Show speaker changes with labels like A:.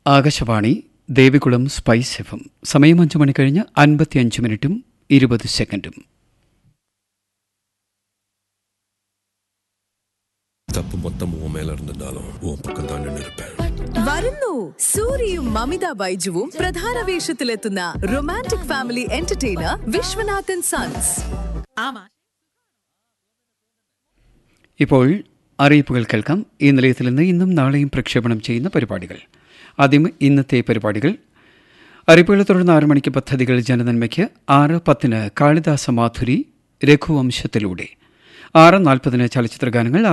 A: Akashvani Devikulam spice എഫും സമയം അഞ്ചു മണി കഴിഞ്ഞ് അൻപത്തിയഞ്ച് മിനിറ്റും ഇരുപത് സെക്കൻഡും
B: தப்பு மொத்தம் உன் மேல இருந்திருந்தாலும் உன் பக்கம் தான் நின்று இருப்பேன்
C: വരുന്നു സൂര്യയും മമിത ബൈജുവും പ്രധാന വേഷത്തിലെത്തുന്ന romantic family entertainer Viswanathan sons
A: ഇപ്പോൾ അറിയിപ്പുകൾ കേൾക്കാം ഈ നിലയത്തിൽ നിന്ന് ഇന്നും നാളെയും പ്രക്ഷേപണം ചെയ്യുന്ന പരിപാടികൾ ആദ്യം ഇന്നത്തെ പരിപാടികൾ അറിയിപ്പുകളെ തുടർന്ന് ആറ് മണിക്ക് പദ്ധതികൾ ജനനന്മയ്ക്ക് ആറ് പത്തിന് കാളിദാസ മാധുരി രഘുവംശത്തിലൂടെ ആറ് നാൽപ്പതിന് ചലച്ചിത്ര ഗാനങ്ങൾ